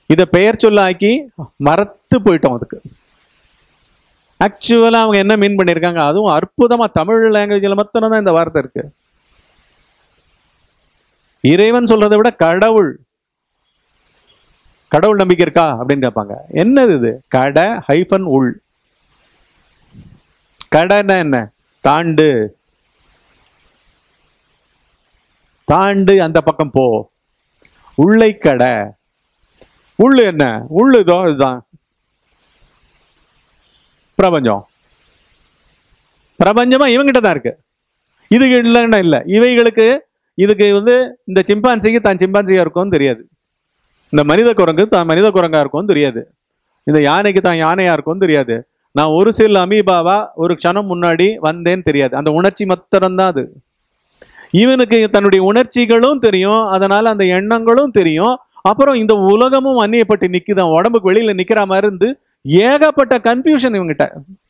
இதை பெயர் சொல்லாக்கி மறத்து போயிட்டோம் அதுக்கு ஆக்சுவலாக அவங்க என்ன மீன் பண்ணியிருக்காங்க அதுவும் அற்புதமாக தமிழ் லாங்குவேஜில் மாத்திரம் தான் இந்த வார்த்தை இருக்கு இறைவன் சொல்றதை விட கடவுள் கடவுள் நம்பிக்கை இருக்கா அப்படின்னு கேட்பாங்க என்னது இது கடை ஹைஃபன் உள் கடைன்னா என்ன தாண்டு தாண்டு அந்த பக்கம் போ உள்ளை கடை உள்ளு என்ன உள்ளு இதோ இதுதான் பிரபஞ்சம் பிரபஞ்சமா இவங்கிட்ட தான் இருக்கு இதுக்கு இல்லைன்னா இல்லை இவைகளுக்கு இதுக்கு வந்து இந்த சிம்பான்சிக்கு தான் சிம்பான்சியா இருக்கும்னு தெரியாது இந்த மனித குரங்கு தான் மனித குரங்கா இருக்கும்னு தெரியாது இந்த யானைக்கு தான் யானையா இருக்கும்னு தெரியாது நான் ஒரு சில அமீபாவா ஒரு க்ஷணம் முன்னாடி வந்தேன்னு தெரியாது அந்த உணர்ச்சி மாத்திரம்தான் அது இவனுக்கு தன்னுடைய உணர்ச்சிகளும் தெரியும் அதனால அந்த எண்ணங்களும் தெரியும் அப்புறம் இந்த உலகமும் அந்நியப்பட்டு நிக்குதான் உடம்புக்கு வெளியில நிக்கிற மாதிரி இருந்து ஏகப்பட்ட கன்ஃபியூஷன் இவங்கிட்ட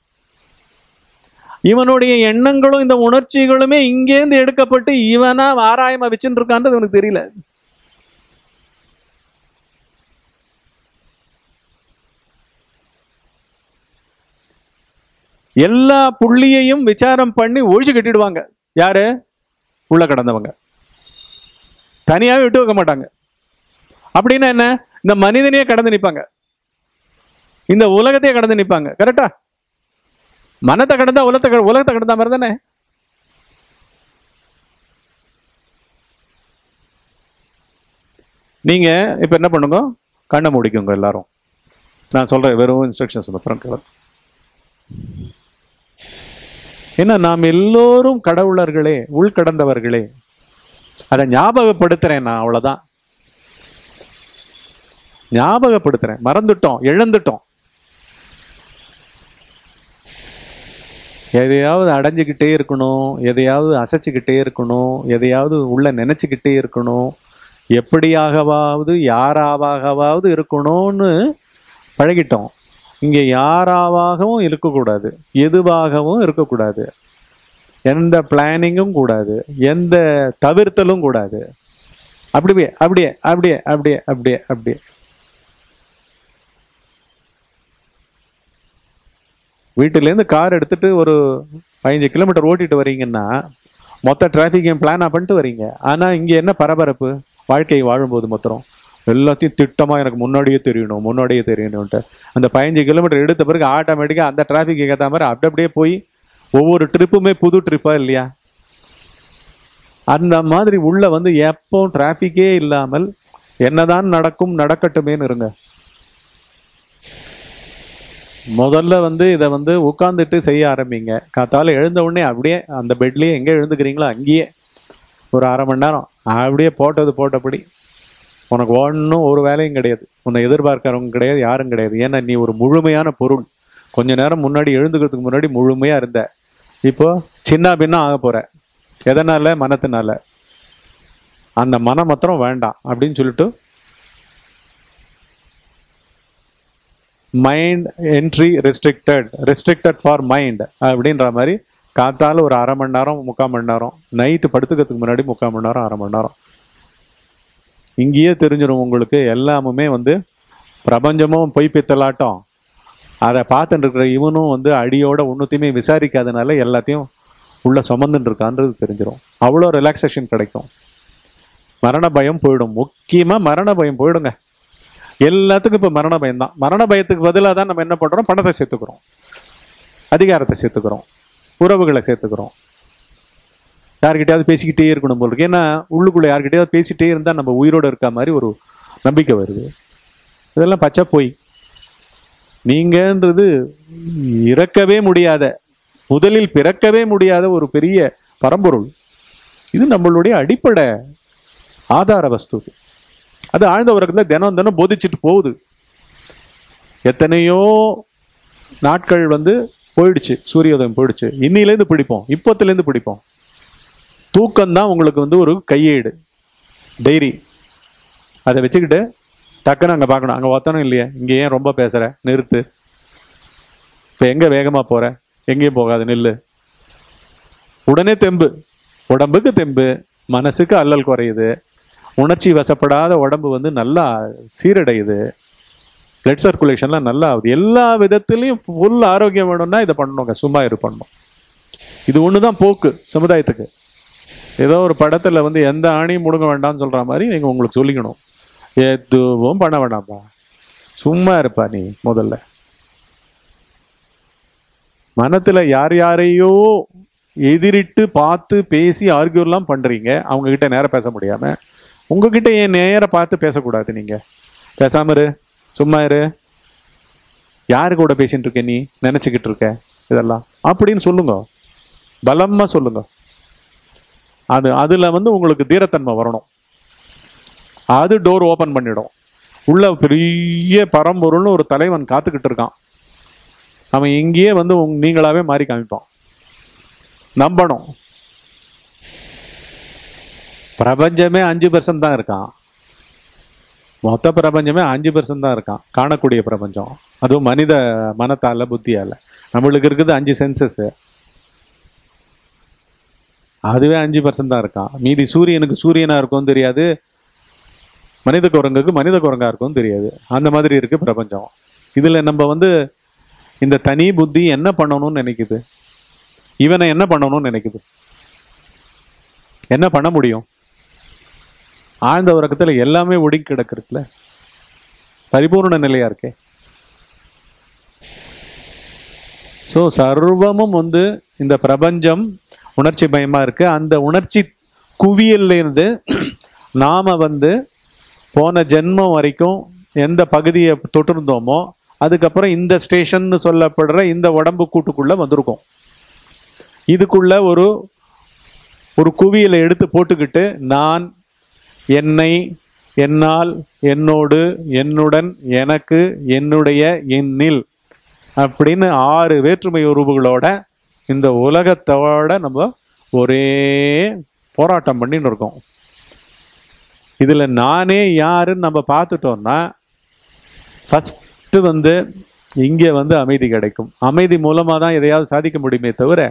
இவனுடைய எண்ணங்களும் இந்த உணர்ச்சிகளுமே இங்கேருந்து எடுக்கப்பட்டு இவனா ஆராயமா வச்சுட்டு இருக்கான்றது இவனுக்கு தெரியல எல்லா புள்ளியையும் விசாரம் பண்ணி ஒழிச்சு கட்டிடுவாங்க யாரு உள்ள கடந்தவங்க தனியாவே விட்டு வைக்க மாட்டாங்க அப்படின்னா என்ன இந்த மனிதனையே கடந்து நிப்பாங்க இந்த உலகத்தையே கடந்து நிப்பாங்க கரெக்டா மனத்தை கடந்தா உலகத்தை கட- உலகத்தை கடந்தா மாதிரி தானே நீங்க இப்ப என்ன பண்ணுங்க கண்ணை முடிக்குங்க எல்லாரும் நான் சொல்றேன் வெறும் இன்ஸ்ட்ரக்ஷன்ஸ் மாத்திரம் கேளு. ஏன்னா நாம் எல்லோரும் கடவுளர்களே உள்கடந்தவர்களே அதை ஞாபகப்படுத்துறேன் நான் அவ்வளவுதான் ஞாபகப்படுத்துறேன் மறந்துட்டோம் இழந்துட்டோம் எதையாவது அடைஞ்சுக்கிட்டே இருக்கணும் எதையாவது அசைச்சுக்கிட்டே இருக்கணும் எதையாவது உள்ள நினைச்சுக்கிட்டே இருக்கணும் எப்படியாகவாவது யாராவாகவாவது இருக்கணும்னு பழகிட்டோம் இங்க யாராவாகவும் இருக்கக்கூடாது எதுவாகவும் இருக்கக்கூடாது எந்த பிளானிங்கும் கூடாது எந்த தவிர்த்தலும் கூடாது அப்படியே அப்படியே அப்படியே அப்படியே அப்படியே அப்படியே வீட்டிலேருந்து கார் எடுத்துட்டு ஒரு பதினஞ்சு கிலோமீட்டர் ஓட்டிட்டு வரீங்கன்னா மொத்த டிராஃபிக்கையும் பிளானா பண்ணிட்டு வரீங்க ஆனா இங்க என்ன பரபரப்பு வாழ்க்கையை வாழும்போது மொத்தம் எல்லாத்தையும் திட்டமா எனக்கு முன்னாடியே தெரியணும் முன்னாடியே தெரியணும்ட்டு அந்த பதினஞ்சு கிலோமீட்டர் எடுத்த பிறகு ஆட்டோமேட்டிக்கா அந்த டிராஃபிக் ஏற்ற மாதிரி அப்படி அப்படியே போய் ஒவ்வொரு ட்ரிப்புமே புது ட்ரிப்பா இல்லையா அந்த மாதிரி உள்ள வந்து எப்போ டிராஃபிக்கே இல்லாமல் என்னதான் நடக்கும் நடக்கட்டுமேன்னு இருங்க முதல்ல வந்து இதை வந்து உட்காந்துட்டு செய்ய ஆரம்பிங்க காத்தால எழுந்த உடனே அப்படியே அந்த பெட்லயே எங்க எழுந்துக்கிறீங்களோ அங்கேயே ஒரு அரை மணி நேரம் அப்படியே போட்டது போட்டபடி உனக்கு ஒன்றும் ஒரு வேலையும் கிடையாது உன்னை எதிர்பார்க்கறவங்க கிடையாது யாரும் கிடையாது ஏன்னா நீ ஒரு முழுமையான பொருள் கொஞ்ச நேரம் முன்னாடி எழுந்துக்கிறதுக்கு முன்னாடி முழுமையா இருந்த இப்போ சின்ன பின்ன ஆக போற எதனால மனத்தினால அந்த மனம் மாத்திரம் வேண்டாம் அப்படின்னு சொல்லிட்டு mind entry restricted restricted for mind அப்படின்ற மாதிரி காத்தால ஒரு அரை மணி நேரம் முக்கால் மணி நேரம் நைட்டு படுத்துக்கிறதுக்கு முன்னாடி முக்கால் மணி நேரம் அரை மணி நேரம் இங்கேயே தெரிஞ்சிடும் உங்களுக்கு எல்லாமுமே வந்து பிரபஞ்சமும் பொய் பித்தலாட்டம் அதை பார்த்துட்டு இருக்கிற இவனும் வந்து அடியோட ஒன்றுத்தையுமே விசாரிக்காதனால எல்லாத்தையும் உள்ள சுமந்துட்டு இருக்கான்றது தெரிஞ்சிடும் அவ்வளோ ரிலாக்ஸேஷன் கிடைக்கும் மரண பயம் போயிடும் முக்கியமா மரண பயம் போயிடுங்க எல்லாத்துக்கும் இப்போ மரண பயம் தான் மரண பயத்துக்கு பதிலாக தான் நம்ம என்ன பண்றோம் பணத்தை சேர்த்துக்கிறோம் அதிகாரத்தை சேர்த்துக்கிறோம் உறவுகளை சேர்த்துக்கிறோம் யார்கிட்டயாவது பேசிக்கிட்டே இருக்கணும் போல இருக்கு ஏன்னா உள்ளுக்குள்ள யார்கிட்டயாவது பேசிட்டே இருந்தா நம்ம உயிரோட இருக்க மாதிரி ஒரு நம்பிக்கை வருது இதெல்லாம் பச்சை போய் நீங்கன்றது இறக்கவே முடியாத முதலில் பிறக்கவே முடியாத ஒரு பெரிய பரம்பொருள் இது நம்மளுடைய அடிப்படை ஆதார வஸ்து அது ஆழ்ந்த உறக்கத்துல தினம் தினம் போதிச்சுட்டு போகுது எத்தனையோ நாட்கள் வந்து போயிடுச்சு சூரியோதயம் போயிடுச்சு இன்னிலேருந்து பிடிப்போம் இப்போத்துலேருந்து பிடிப்போம் தூக்கம் தான் உங்களுக்கு வந்து ஒரு கையேடு டைரி அதை வச்சுக்கிட்டு டக்குன்னு அங்கே பார்க்கணும் அங்கே ஒத்தனும் இல்லையே இங்கே ஏன் ரொம்ப பேசுற நிறுத்து இப்போ எங்கே வேகமாக போற எங்கேயும் போகாது நில்லு உடனே தெம்பு உடம்புக்கு தெம்பு மனசுக்கு அல்லல் குறையுது உணர்ச்சி வசப்படாத உடம்பு வந்து நல்லா சீரடையுது பிளட் சர்க்குலேஷன்லாம் நல்லா ஆகுது எல்லா விதத்துலையும் ஃபுல் ஆரோக்கியம் வேணும்னா இதை பண்ணணுங்க சும்மா இரு பண்ணணும் இது ஒன்று தான் போக்கு சமுதாயத்துக்கு ஏதோ ஒரு படத்தில் வந்து எந்த ஆணியும் முடுங்க வேண்டாம்னு சொல்கிற மாதிரி நீங்கள் உங்களுக்கு சொல்லிக்கணும் எதுவும் பண்ண வேண்டாம்ப்பா சும்மா இருப்பா நீ முதல்ல மனத்துல யார் யாரையோ எதிரிட்டு பார்த்து பேசி ஆர்கியூலாம் பண்றீங்க அவங்க கிட்ட நேரம் பேச முடியாம உங்ககிட்ட ஏன் நேர பார்த்து பேசக்கூடாது நீங்க பேசாம இரு சும்மா இரு யாரு கூட பேசிட்டு இருக்க நீ நினைச்சுக்கிட்டு இருக்க இதெல்லாம் அப்படின்னு சொல்லுங்க பலமா சொல்லுங்க அது அதுல வந்து உங்களுக்கு தீரத்தன்மை வரணும் அது டோர் ஓபன் பண்ணிடும் உள்ள பெரிய பரம்பொருள்னு ஒரு தலைவன் காத்துக்கிட்டு இருக்கான் அவன் இங்கேயே வந்து உங்க நீங்களாவே மாறி காமிப்பான் நம்பணும் பிரபஞ்சமே அஞ்சு பெர்சன்ட் தான் இருக்கான் மொத்த பிரபஞ்சமே அஞ்சு பெர்சன்ட் தான் இருக்கான் காணக்கூடிய பிரபஞ்சம் அதுவும் மனித மனத்தால புத்தியால நம்மளுக்கு இருக்குது அஞ்சு சென்சஸ் அதுவே அஞ்சு பர்சன்ட் தான் இருக்கான் மீதி சூரியனுக்கு சூரியனா இருக்கும் தெரியாது மனித குரங்குக்கு மனித குரங்கா இருக்கும் தெரியாது அந்த மாதிரி இருக்கு பிரபஞ்சம் இதுல நம்ம வந்து இந்த தனி புத்தி என்ன பண்ணணும்னு நினைக்குது இவனை என்ன பண்ணணும்னு நினைக்குது என்ன பண்ண முடியும் ஆழ்ந்த உறக்கத்துல எல்லாமே ஒடுங்கி கிடக்குறதுல பரிபூர்ண நிலையா இருக்கே ஸோ சர்வமும் வந்து இந்த பிரபஞ்சம் உணர்ச்சி பயமா இருக்கு அந்த உணர்ச்சி குவியல்ல இருந்து நாம வந்து போன ஜென்மம் வரைக்கும் எந்த பகுதியை தொட்டிருந்தோமோ அதுக்கப்புறம் இந்த ஸ்டேஷன் சொல்லப்படுற இந்த உடம்பு கூட்டுக்குள்ள வந்திருக்கோம் இதுக்குள்ள ஒரு ஒரு குவியலை எடுத்து போட்டுக்கிட்டு நான் என்னை என்னால் என்னோடு என்னுடன் எனக்கு என்னுடைய என்னில் அப்படின்னு ஆறு வேற்றுமை உறவுகளோட இந்த உலகத்தோட நம்ம ஒரே போராட்டம் பண்ணின்னு இருக்கோம் இதுல நானே யாருன்னு நம்ம பார்த்துட்டோம்னா ஃபர்ஸ்ட் வந்து இங்க வந்து அமைதி கிடைக்கும் அமைதி மூலமா தான் எதையாவது சாதிக்க முடியுமே தவிர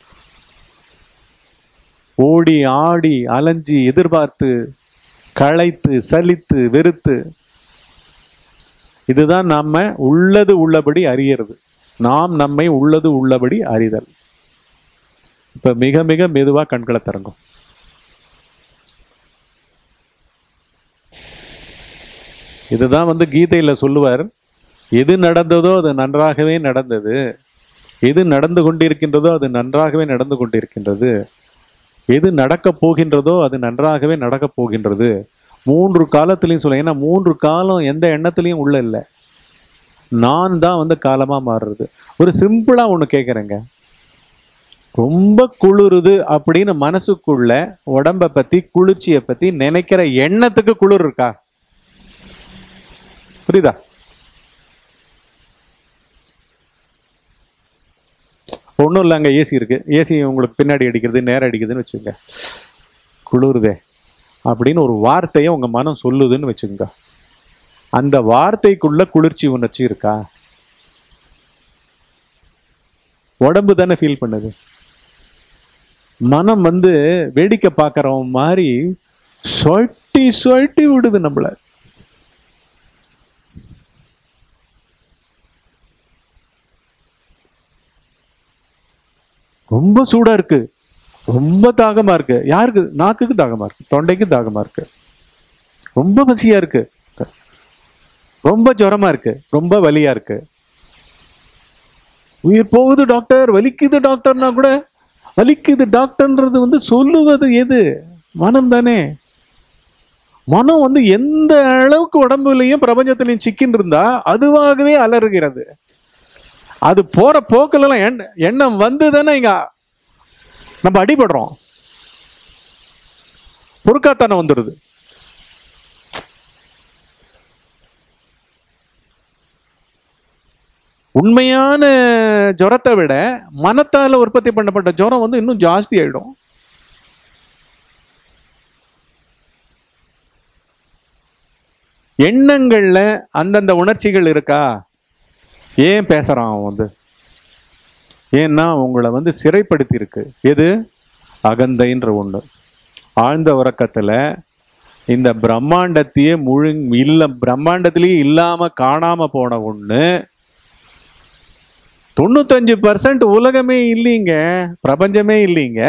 ஓடி ஆடி அலைஞ்சி எதிர்பார்த்து களைத்து சலித்து வெறுத்து இதுதான் நம்ம உள்ளது உள்ளபடி அறியறது நாம் நம்மை உள்ளது உள்ளபடி அறிதல் இப்ப மிக மிக மெதுவா கண்களை திறங்கும் இதுதான் வந்து கீதையில சொல்லுவார் எது நடந்ததோ அது நன்றாகவே நடந்தது எது நடந்து கொண்டிருக்கின்றதோ அது நன்றாகவே நடந்து கொண்டிருக்கின்றது எது நடக்கப் போகின்றதோ அது நன்றாகவே நடக்கப் போகின்றது மூன்று காலத்திலையும் சொல்ல ஏன்னா மூன்று காலம் எந்த எண்ணத்திலையும் உள்ள இல்லை நான் தான் வந்து காலமா மாறுறது ஒரு சிம்பிளா ஒண்ணு கேட்குறேங்க ரொம்ப குளிருது அப்படின்னு மனசுக்குள்ள உடம்ப பத்தி குளிர்ச்சியை பத்தி நினைக்கிற எண்ணத்துக்கு குளிர் இருக்கா புரியுதா ஒன்றும் இல்லைங்க ஏசி இருக்கு ஏசி உங்களுக்கு பின்னாடி அடிக்கிறது நேரம் அடிக்குதுன்னு வச்சுக்கோங்க குளிருதே அப்படின்னு ஒரு வார்த்தையை உங்க மனம் சொல்லுதுன்னு வச்சுக்கோங்க அந்த வார்த்தைக்குள்ள குளிர்ச்சி உணர்ச்சி இருக்கா உடம்பு தானே ஃபீல் பண்ணுது மனம் வந்து வேடிக்கை பார்க்கறவன் மாதிரி சொட்டி சொட்டி விடுது நம்மள ரொம்ப சூடா இருக்கு ரொம்ப தாகமா இருக்கு யாருக்கு நாக்குக்கு தாகமா இருக்கு தொண்டைக்கு தாகமா இருக்கு ரொம்ப பசியா இருக்கு ரொம்ப ஜுரமா இருக்கு ரொம்ப வலியா இருக்கு உயிர் போகுது டாக்டர் வலிக்குது டாக்டர்னா கூட வலிக்குது டாக்டர்ன்றது வந்து சொல்லுவது எது மனம் தானே மனம் வந்து எந்த அளவுக்கு உடம்புலையும் பிரபஞ்சத்திலையும் சிக்கின்னு இருந்தா அதுவாகவே அலறுகிறது அது போற போக்கிலலாம் எண்ண எண்ணம் வந்து தானே இங்க நம்ம அடிபடுறோம் பொறுக்காத்தானே வந்துடுது உண்மையான ஜுரத்தை விட மனத்தால உற்பத்தி பண்ணப்பட்ட ஜுரம் வந்து இன்னும் ஜாஸ்தி ஆயிடும் எண்ணங்கள்ல அந்தந்த உணர்ச்சிகள் இருக்கா ஏன் பேசுறான் அவன் வந்து ஏன்னா உங்களை வந்து சிறைப்படுத்தி இருக்கு எது அகந்தைன்ற ஒண்ணு ஆழ்ந்த உறக்கத்துல இந்த பிரம்மாண்டத்தையே முழு இல்ல பிரம்மாண்டத்திலேயே இல்லாம காணாம போன ஒண்ணு தொண்ணூத்தஞ்சு பர்சன்ட் உலகமே இல்லைங்க பிரபஞ்சமே இல்லைங்க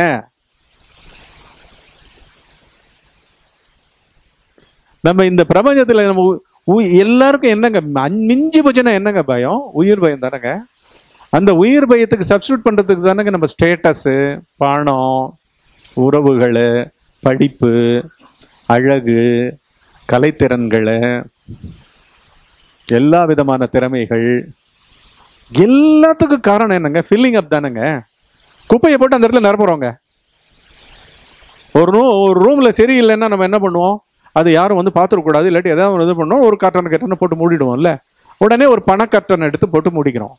நம்ம இந்த பிரபஞ்சத்துல நம்ம உ- உ- எல்லாருக்கும் என்னங்க அஞ்- மிஞ்சி போச்சுன்னா என்னங்க பயம் உயிர் பயம் தானேங்க அந்த உயிர் பயத்துக்கு சப்ஸ்டியூட் பண்றதுக்கு தானேங்க நம்ம ஸ்டேட்டஸு பணம் உறவுகள் படிப்பு அழகு கலைத்திறன்கள் எல்லா விதமான திறமைகள் எல்லாத்துக்கும் காரணம் என்னங்க ஃபில்லிங் அப் தானேங்க குப்பையை போட்டு அந்த இடத்துல நிரப்புறோங்க ஒரு ரூம் ஒரு ரூம்ல சரியில்லைன்னா நம்ம என்ன பண்ணுவோம் அது யாரும் வந்து பார்த்துடக்கூடாது இல்லாட்டி ஏதாவது ஒரு இது பண்ணுவோம் ஒரு கார்டன் கட்டனை போட்டு மூடிடுவோம்ல உடனே ஒரு பணக்கட்டனை எடுத்து போட்டு மூடிக்கிறோம்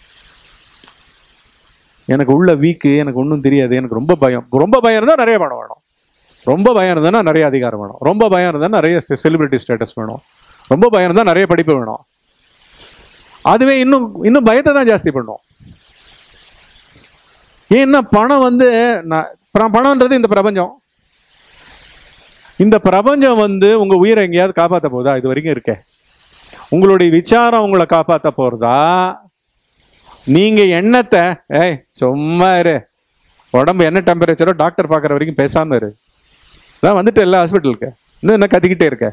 எனக்கு உள்ள வீக்கு எனக்கு ஒன்றும் தெரியாது எனக்கு ரொம்ப பயம் ரொம்ப பயம் இருந்தால் நிறைய பணம் வேணும் ரொம்ப பயம் இருந்ததுன்னா நிறைய அதிகாரம் வேணும் ரொம்ப பயம் இருந்தால் நிறைய செலிபிரிட்டி ஸ்டேட்டஸ் வேணும் ரொம்ப பயம் இருந்தால் நிறைய படிப்பு வேணும் அதுவே இன்னும் இன்னும் பயத்தை தான் ஜாஸ்தி பண்ணும் ஏன்னா பணம் வந்து நான் பண- பணம்ன்றது இந்த பிரபஞ்சம் இந்த பிரபஞ்சம் வந்து உங்க உயிரை எங்கேயாவது காப்பாற்ற போதா இது வரைக்கும் இருக்கே உங்களுடைய விசாரம் உங்களை காப்பாற்ற போறதா நீங்க எண்ணத்தை ஏய் சும்மா இரு உடம்பு என்ன டெம்பரேச்சரோ டாக்டர் பார்க்குற வரைக்கும் பேசாம இரு அதான் வந்துட்டு எல்லா ஹாஸ்பிட்டலுக்கு இன்னும் என்ன கத்திக்கிட்டே இருக்க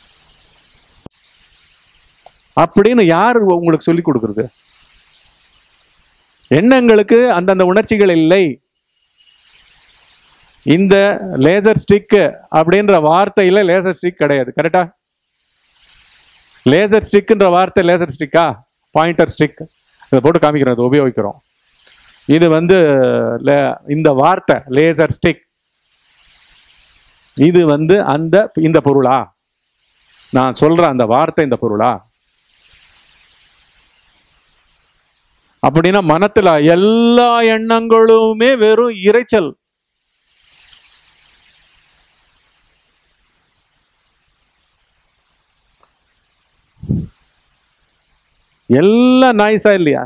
அப்படின்னு யார் உங்களுக்கு சொல்லி கொடுக்குறது எண்ணங்களுக்கு அந்தந்த உணர்ச்சிகள் இல்லை இந்த லேசர் ஸ்டிக் அப்படின்ற வார்த்தையில லேசர் ஸ்டிக் கிடையாது கரெக்டா லேசர் ஸ்டிக்ன்ற வார்த்தை லேசர் ஸ்டிக்கா பாயிண்டர் ஸ்டிக் இதை போட்டு காமிக்கிறோம் இதை உபயோகிக்கிறோம் இது வந்து லே- இந்த வார்த்தை லேசர் ஸ்டிக் இது வந்து அந்த இந்த பொருளா நான் சொல்ற அந்த வார்த்தை இந்த பொருளா அப்படின்னா மனத்துல எல்லா எண்ணங்களுமே வெறும் இரைச்சல் எல்லாம் நாய்ஸா இல்லையா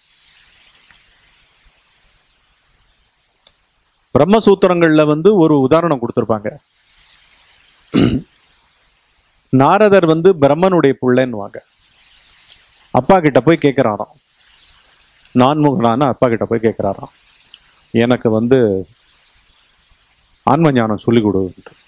பிரம்மசூத்திரங்கள்ல வந்து ஒரு உதாரணம் கொடுத்திருப்பாங்க நாரதர் வந்து பிரம்மனுடைய பிள்ளைன்னுவாங்க அப்பா கிட்ட போய் கேட்கிறாராம் நான்முகனான அப்பா கிட்ட போய் கேட்கிறாராம் எனக்கு வந்து ஆன்ம ஞானம் சொல்லிக் கொடு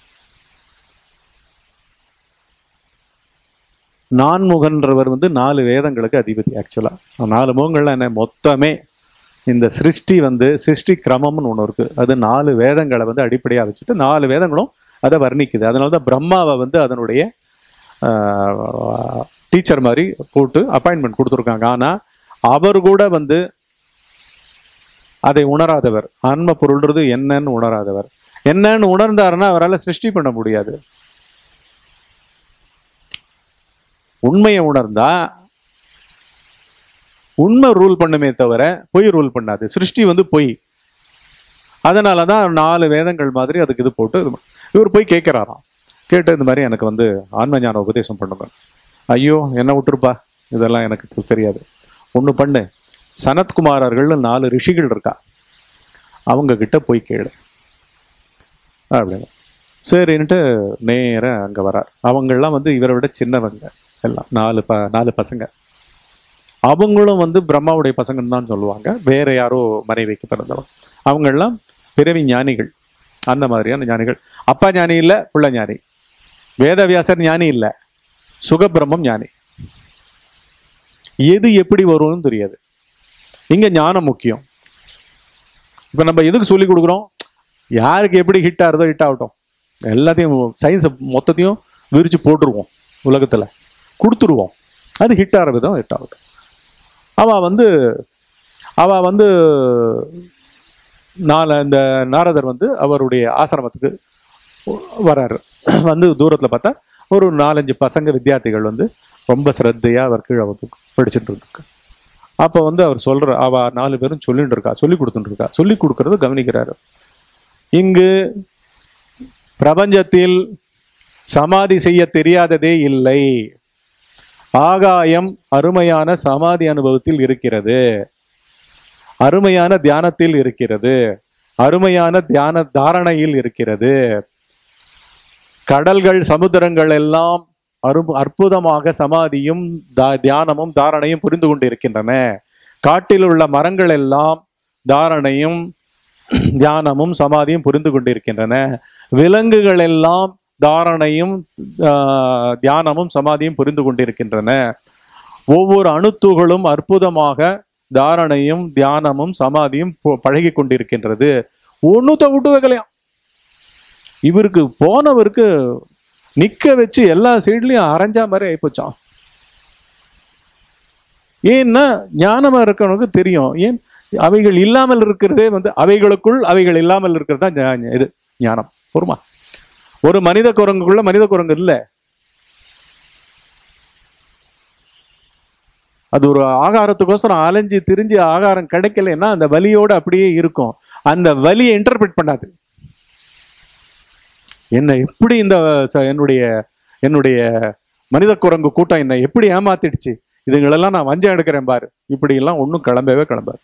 நான்முகன்றவர் வந்து நாலு வேதங்களுக்கு அதிபதி ஆக்சுவலா நாலு முகங்கள்ல என்ன மொத்தமே இந்த சிருஷ்டி வந்து சிருஷ்டி கிரமம்னு ஒன்று இருக்கு அது நாலு வேதங்களை வந்து அடிப்படையாக வச்சுட்டு நாலு வேதங்களும் அதை வர்ணிக்குது அதனால தான் பிரம்மாவை வந்து அதனுடைய டீச்சர் மாதிரி போட்டு அப்பாயின்மெண்ட் கொடுத்துருக்காங்க ஆனால் அவர் கூட வந்து அதை உணராதவர் ஆன்ம பொருள்ன்றது என்னன்னு உணராதவர் என்னன்னு உணர்ந்தாருன்னா அவரால் சிருஷ்டி பண்ண முடியாது உண்மையை உணர்ந்தா உண்மை ரூல் பண்ணுமே தவிர பொய் ரூல் பண்ணாது சிருஷ்டி வந்து பொய் அதனால தான் நாலு வேதங்கள் மாதிரி அதுக்கு இது போட்டு இது பண்ண- இவர் போய் கேட்குறாராம் கேட்டு இந்த மாதிரி எனக்கு வந்து ஆன்ம ஞான உபதேசம் பண்ணுங்க ஐயோ என்ன விட்டுருப்பா இதெல்லாம் எனக்கு தெ- தெரியாது ஒன்று பண்ணு சனத்குமாரர்கள்னு நாலு ரிஷிகள் இருக்கா அவங்க கிட்ட போய் கேளு அப்படின்னு சரின்ட்டு நேரா அங்கே வரார் அவங்கெல்லாம் வந்து இவரை விட சின்னவங்க எல்லாம் நாலு ப நாலு பசங்க அவங்களும் வந்து பிரம்மாவுடைய பசங்கன்னு தான் சொல்லுவாங்க வேற யாரோ மனைவிக்கு பிறந்தவங்க அவங்கெல்லாம் பிறவி ஞானிகள் அந்த மாதிரியான ஞானிகள் அப்பா ஞானி இல்லை புள்ள ஞானி வேதவியாசர் ஞானி இல்லை சுகபிரம்மம் ஞானி எது எப்படி வரும்னு தெரியாது இங்க ஞானம் முக்கியம் இப்ப நம்ம எதுக்கு சொல்லி கொடுக்குறோம் யாருக்கு எப்படி ஹிட் ஆகுதோ ஹிட் ஆகட்டும் எல்லாத்தையும் சயின்ஸை மொத்தத்தையும் விரிச்சு போட்டுருவோம் உலகத்துல கொடுத்துருவோம் அது ஹிட் ஆகிற விதம் ஹிட் ஆகட்டும் அவ வந்து அவ வந்து நால இந்த நாரதர் வந்து அவருடைய ஆசிரமத்துக்கு வராரு வந்து தூரத்துல பார்த்தா ஒரு நாலஞ்சு பசங்க வித்தியார்த்திகள் வந்து ரொம்ப சிரத்தையா அவர் கீழே வந்து படிச்சுட்டு இருக்கு அப்ப வந்து அவர் சொல்ற அவ நாலு பேரும் சொல்லிட்டு இருக்கா சொல்லி கொடுத்துட்டு இருக்கா சொல்லி கொடுக்கறது கவனிக்கிறாரு இங்கு பிரபஞ்சத்தில் சமாதி செய்ய தெரியாததே இல்லை ஆகாயம் அருமையான சமாதி அனுபவத்தில் இருக்கிறது அருமையான தியானத்தில் இருக்கிறது அருமையான தியான தாரணையில் இருக்கிறது கடல்கள் சமுத்திரங்கள் எல்லாம் அரு அற்புதமாக சமாதியும் தா- தியானமும் தாரணையும் புரிந்து கொண்டிருக்கின்றன காட்டில் உள்ள மரங்கள் எல்லாம் தாரணையும் தியானமும் சமாதியும் புரிந்து கொண்டிருக்கின்றன விலங்குகள் எல்லாம் தாரணையும் ஆஹ், தியானமும் சமாதியும் புரிந்து கொண்டிருக்கின்றன ஒவ்வொரு அணுத்துகளும் அற்புதமாக தாரணையும் தியானமும் சமாதியும் பு- பழகி கொண்டிருக்கின்றது ஒண்ணுத்த விட்டு வைக்கலையாம் இவருக்கு போனவருக்கு நிக்க வச்சு எல்லா சைட்லயும் அரைஞ்சா மாதிரி ஆயிப்போச்சாம் ஏன்னா ஞானமா இருக்கவனுக்கு தெரியும் ஏன் அவைகள் இல்லாமல் இருக்கிறதே வந்து அவைகளுக்குள் அவைகள் இல்லாமல் இருக்கிறது தான் ஞா- இது ஞானம் பொறுமா ஒரு மனித குரங்குக்குள்ள மனித குரங்கு இல்ல அது ஒரு ஆகாரத்துக்கோசரம் அலைஞ்சு திரிஞ்சு ஆகாரம் கிடைக்கலைன்னா அந்த வலியோட அப்படியே இருக்கும் அந்த வலியை இன்டர்பிரட் பண்ணாது என்ன எப்படி இந்த ச- என்னுடைய என்னுடைய மனித குரங்கு கூட்டம் என்ன எப்படி ஏமாத்திடுச்சு இதுங்களெல்லாம் நான் வஞ்சம் எடுக்கிறேன் பாரு இப்படி எல்லாம் ஒன்றும் கிளம்பவே கிளம்பாது